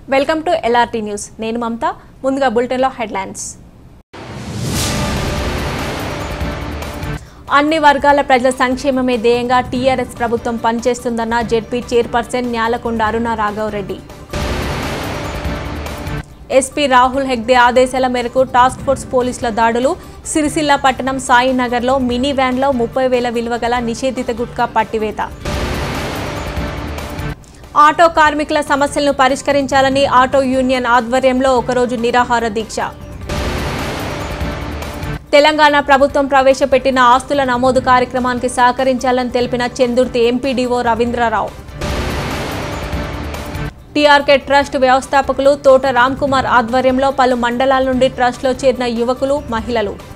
welcome to LRT news నేను మమత ముందుగా బులెటిన్లో హెడ్లైన్స్ అన్ని వర్గాల ప్రజల సంక్షేమమే ధ్యేయంగా టీఆర్ఎస్ ప్రభుత్వం పనిచేస్తుందన్న ZP chairperson Nyalakonda Aruna Raghavareddy SP Rahul Hegde ఆదేశాల మేరకు టాస్క్ ఫోర్స్ పోలీసుల దాడులు సిరిసిల్ల పట్టణం సాయినగర్లో మినీ వ్యాన్లో ముప్పై వేల విలువ గల నిషేధిత గుట్కా పట్టివేత ఆటో కార్మికుల సమస్యలను పరిష్కరించాలని ఆటో యూనియన్ ఆధ్వర్యంలో ఒకరోజు నిరాహార దీక్ష తెలంగాణ ప్రభుత్వం ప్రవేశపెట్టిన ఆస్తుల నమోదు కార్యక్రమానికి సహకరించాలని తెలిపిన Chandurthi MPDO Ravindrarao TRK trust వ్యవస్థాపకులు తోట రామ్ కుమార్ ఆధ్వర్యంలో పలు మండలాల నుండి ట్రస్ట్లో చేరిన యువకులు మహిళలు